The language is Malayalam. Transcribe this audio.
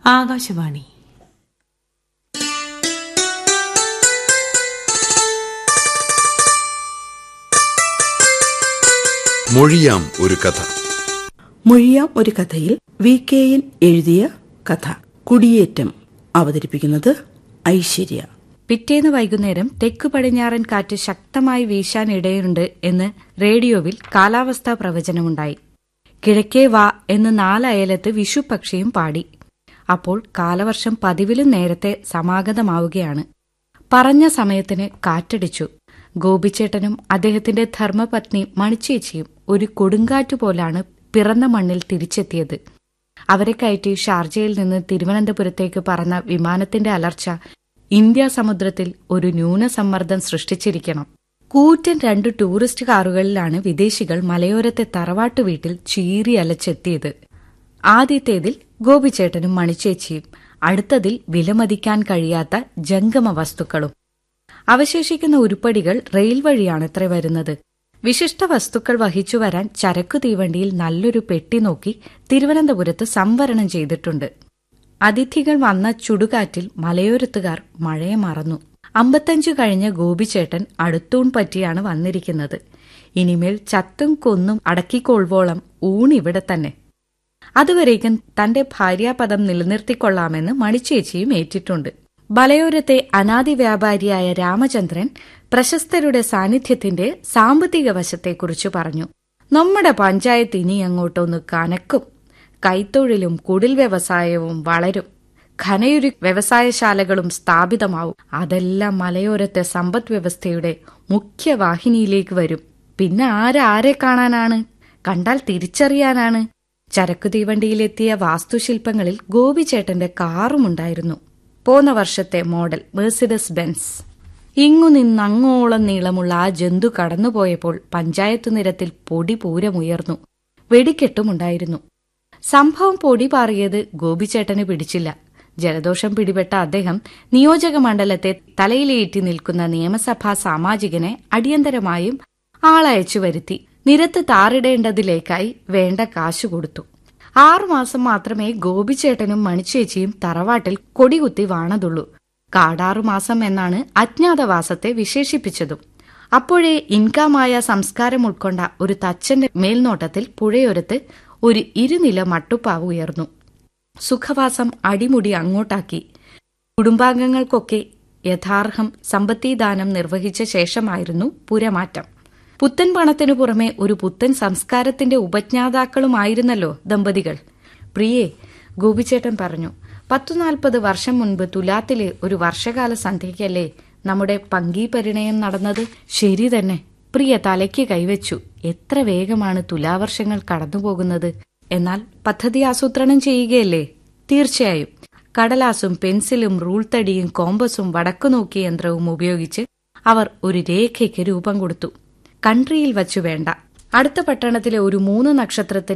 ആകാശവാണി മൊഴിയാം ഒരു കഥ മൊഴിയാം ഒരു കഥയിൽ വി കെ എൻ എഴുതിയ കഥ കുടിയേറ്റം അവതരിപ്പിക്കുന്നത് ഐശ്വര്യ പിറ്റേന്ന് വൈകുന്നേരം തെക്കു പടിഞ്ഞാറൻ കാറ്റ് ശക്തമായി വീശാൻ ഇടയുണ്ട് എന്ന് റേഡിയോവിൽ കാലാവസ്ഥാ പ്രവചനമുണ്ടായി കിഴക്കേ വാ എന്ന് നാലയലത്ത് വിഷുപക്ഷിയും പാടി അപ്പോൾ കാലവർഷം പതിവിലും നേരത്തെ സമാഗതമാവുകയാണ് പറഞ്ഞ സമയത്തിന് കാറ്റടിച്ചു ഗോപിച്ചേട്ടനും അദ്ദേഹത്തിന്റെ ധർമ്മപത്നി മണിച്ചേച്ചിയും ഒരു കൊടുങ്കാറ്റുപോലാണ് പിറന്ന മണ്ണിൽ തിരിച്ചെത്തിയത് അവരെ കയറ്റി ഷാർജയിൽ നിന്ന് തിരുവനന്തപുരത്തേക്ക് പറന്ന വിമാനത്തിന്റെ അലർച്ച ഇന്ത്യ സമുദ്രത്തിൽ ഒരു ന്യൂനസമ്മർദ്ദം സൃഷ്ടിച്ചിരിക്കണം കൂറ്റൻ രണ്ട് ടൂറിസ്റ്റ് കാറുകളിലാണ് വിദേശികൾ മലയോരത്തെ തറവാട്ടു വീട്ടിൽ ചീറി അലച്ചെത്തിയത് ആദ്യത്തേതിൽ ഗോപിച്ചേട്ടനും മണിച്ചേച്ചിയും അടുത്തതിൽ വിലമതിക്കാൻ കഴിയാത്ത ജംഗമ വസ്തുക്കളും അവശേഷിക്കുന്ന ഉരുപ്പടികൾ റെയിൽ വഴിയാണത്ര വരുന്നത് വിശിഷ്ട വസ്തുക്കൾ വഹിച്ചു വരാൻ ചരക്കു തീവണ്ടിയിൽ നല്ലൊരു പെട്ടി നോക്കി തിരുവനന്തപുരത്ത് സംവരണം ചെയ്തിട്ടുണ്ട് അതിഥികൾ വന്ന ചുടുകാറ്റിൽ മലയോരത്തുകാർ മഴയെ മറന്നു അമ്പത്തഞ്ചു കഴിഞ്ഞ ഗോപിച്ചേട്ടൻ അടുത്തൂൺ പറ്റിയാണ് വന്നിരിക്കുന്നത് ഇനിമേൽ ചത്തും കൊന്നും അടക്കിക്കൊള്ളുവോളം ഊണിവിടെ തന്നെ അതുവരേക്കും തന്റെ ഭാര്യാപദം നിലനിർത്തിക്കൊള്ളാമെന്ന് മണിച്ചേച്ചിയും ഏറ്റിട്ടുണ്ട് ബലയോരത്തെ അനാദി വ്യാപാരിയായ രാമചന്ദ്രൻ പ്രശസ്തരുടെ സാന്നിധ്യത്തിന്റെ സാമ്പത്തിക വശത്തെക്കുറിച്ച് പറഞ്ഞു നമ്മുടെ പഞ്ചായത്ത് ഇനി അങ്ങോട്ടൊന്ന് കനക്കും കൈത്തൊഴിലും കുടിൽ വ്യവസായവും വളരും ഖനയുരു വ്യവസായശാലകളും സ്ഥാപിതമാവും അതെല്ലാം മലയോരത്തെ സമ്പദ് വ്യവസ്ഥയുടെ മുഖ്യവാഹിനിയിലേക്ക് വരും പിന്നെ ആരാരെ കാണാനാണ് കണ്ടാൽ തിരിച്ചറിയാനാണ് ചരക്കു തീവണ്ടിയിലെത്തിയ വാസ്തുശില്പങ്ങളിൽ ഗോപിച്ചേട്ടന്റെ കാറുമുണ്ടായിരുന്നു പോന്ന വർഷത്തെ മോഡൽ മേഴ്സിഡസ് ബെൻസ് ഇങ്ങു നിന്നങ്ങോളം നീളമുള്ള ആ ജന്തു കടന്നുപോയപ്പോൾ പഞ്ചായത്ത് നിരത്തിൽ പൊടി പൂരമുയർന്നു വെടിക്കെട്ടുമുണ്ടായിരുന്നു സംഭവം പൊടി പാറിയത് ഗോപിച്ചേട്ടന് പിടിച്ചില്ല ജലദോഷം പിടിപെട്ട അദ്ദേഹം നിയോജക മണ്ഡലത്തെ തലയിലേറ്റി നിൽക്കുന്ന നിയമസഭാ സാമാജികനെ അടിയന്തരമായും ആളയച്ചു വരുത്തി നിരത്ത് താറിടേണ്ടതിലേക്കായി വേണ്ട കാശു കൊടുത്തു ആറുമാസം മാത്രമേ ഗോപിച്ചേട്ടനും മണിച്ചേച്ചിയും തറവാട്ടിൽ കൊടികുത്തി വാണതുള്ളൂ കാടാറുമാസം എന്നാണ് അജ്ഞാതവാസത്തെ വിശേഷിപ്പിച്ചതും അപ്പോഴേ ഇൻകാമായ സംസ്കാരം ഉൾക്കൊണ്ട ഒരു തച്ചന്റെ മേൽനോട്ടത്തിൽ പുഴയോരത്ത് ഒരു ഇരുനില മട്ടുപ്പാവ് ഉയർന്നു സുഖവാസം അടിമുടി അങ്ങോട്ടാക്കി കുടുംബാംഗങ്ങൾക്കൊക്കെ യഥാർഹം സമ്പത്തിദാനം നിർവഹിച്ച ശേഷമായിരുന്നു പുരമാറ്റം പുത്തൻ പണത്തിനു പുറമെ ഒരു പുത്തൻ സംസ്കാരത്തിന്റെ ഉപജ്ഞാതാക്കളുമായിരുന്നല്ലോ ദമ്പതികൾ പ്രിയേ ഗോപിച്ചേട്ടൻ പറഞ്ഞു പത്തുനാൽപ്പത് വർഷം മുൻപ് തുലാത്തിലെ ഒരു വർഷകാല സന്ധ്യയ്ക്കല്ലേ നമ്മുടെ പങ്കീ പരിണയം നടന്നത് ശരി തന്നെ പ്രിയ തലയ്ക്ക് കൈവച്ചു എത്ര വേഗമാണ് തുലാവർഷങ്ങൾ കടന്നുപോകുന്നത് എന്നാൽ പദ്ധതി ആസൂത്രണം ചെയ്യുകയല്ലേ തീർച്ചയായും കടലാസും പെൻസിലും റൂൾ തടിയും കോമ്പസും വടക്കുനോക്കി യന്ത്രവും ഉപയോഗിച്ച് അവർ ഒരു രേഖയ്ക്ക് രൂപം കൊടുത്തു കൺട്രിയിൽ വച്ചു വേണ്ട അടുത്ത പട്ടണത്തിലെ ഒരു മൂന്ന് നക്ഷത്രത്തിൽ